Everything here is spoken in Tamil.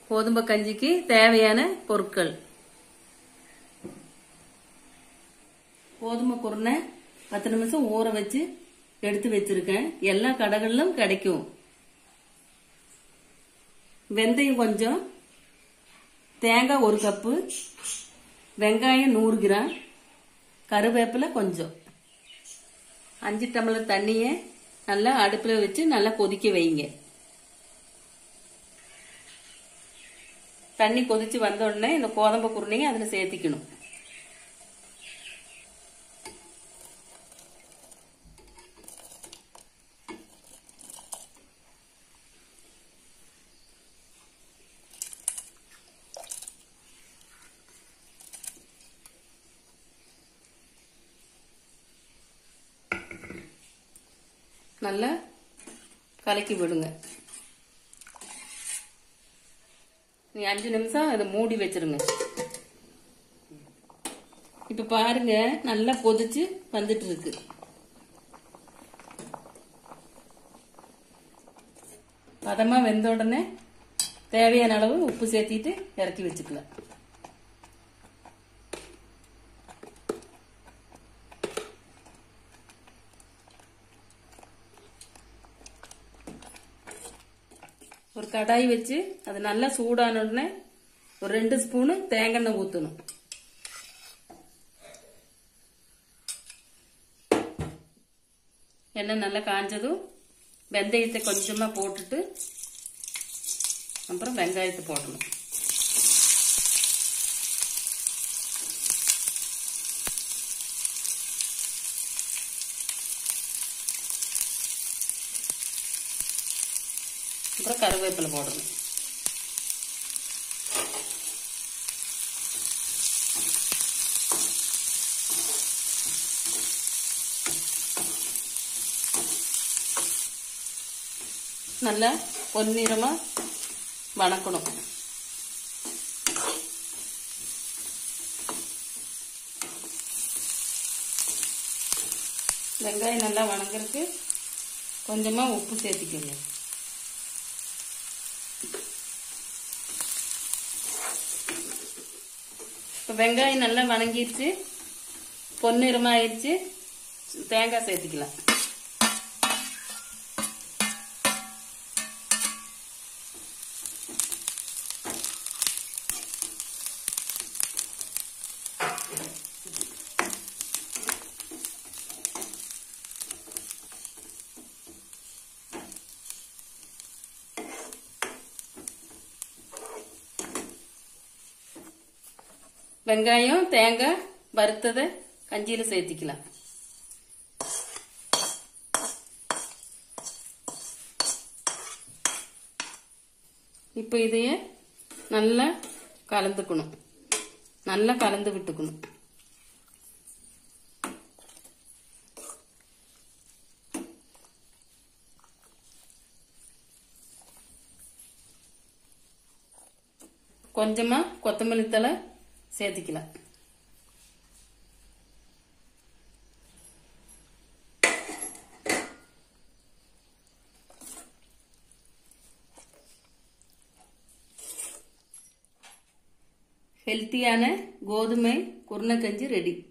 கோதுமை கஞ்சிக்கு தேவையான பொருட்கள் கோதுமை குருணை பத்து நிமிஷம் ஊற வச்சு எடுத்து வச்சிருக்கேன் எல்லா கடைகளிலும் கிடைக்கும் வெந்தயம் கொஞ்சம் தேங்காய் ஒரு கப்பு வெங்காயம் நூறு கிராம் கருவேப்பிலை கொஞ்சம் அஞ்சு டம்ளர் தண்ணியை நல்லா அடுப்பில் வச்சு நல்லா கொதிக்க வைங்க தண்ணி கொதிச்சு வந்த உடனே இந்த கோதம்பை குருணையை அதில் சேர்த்திக்கணும் நல்லா கலக்கி விடுங்க நீ அஞ்சு நிமிஷம் அதை மூடி வச்சிருங்க இப்ப பாருங்க நல்லா கொதிச்சு வந்துட்டு இருக்கு பதமா வெந்த உடனே தேவையான அளவு உப்பு சேர்த்திட்டு இறக்கி வச்சுக்கலாம் ஒரு கடாய் வச்சு அது நல்லா சூடான உடனே ஒரு ரெண்டு ஸ்பூனு தேங்காய் ஊற்றணும் எண்ணெய் நல்லா காஞ்சதும் வெந்தயத்தை கொஞ்சமாக போட்டுட்டு அப்புறம் வெங்காயத்தை போடணும் அப்புறம் கருவேப்பிலை போடணும் நல்லா பொன்னிறமா வணக்கணும் வெங்காயம் நல்லா வணங்குறதுக்கு கொஞ்சமா உப்பு சேர்த்திக்கோங்க இப்போ வெங்காயம் நல்லா வணங்கிடுச்சு பொன்னிறமாயிருச்சு தேங்காய் சேர்த்துக்கலாம் வெங்காயம் தேங்காய் வறுத்ததை கஞ்சியில சேர்த்திக்கலாம் இப்போ இதைய நல்லா கலந்துக்கணும் நல்லா கலந்து விட்டுக்கணும் கொஞ்சமா கொத்தமல்லி தலை சேர்த்திக்கலாம் ஹெல்த்தியான கோதுமை குருணைக்கஞ்சி ரெடி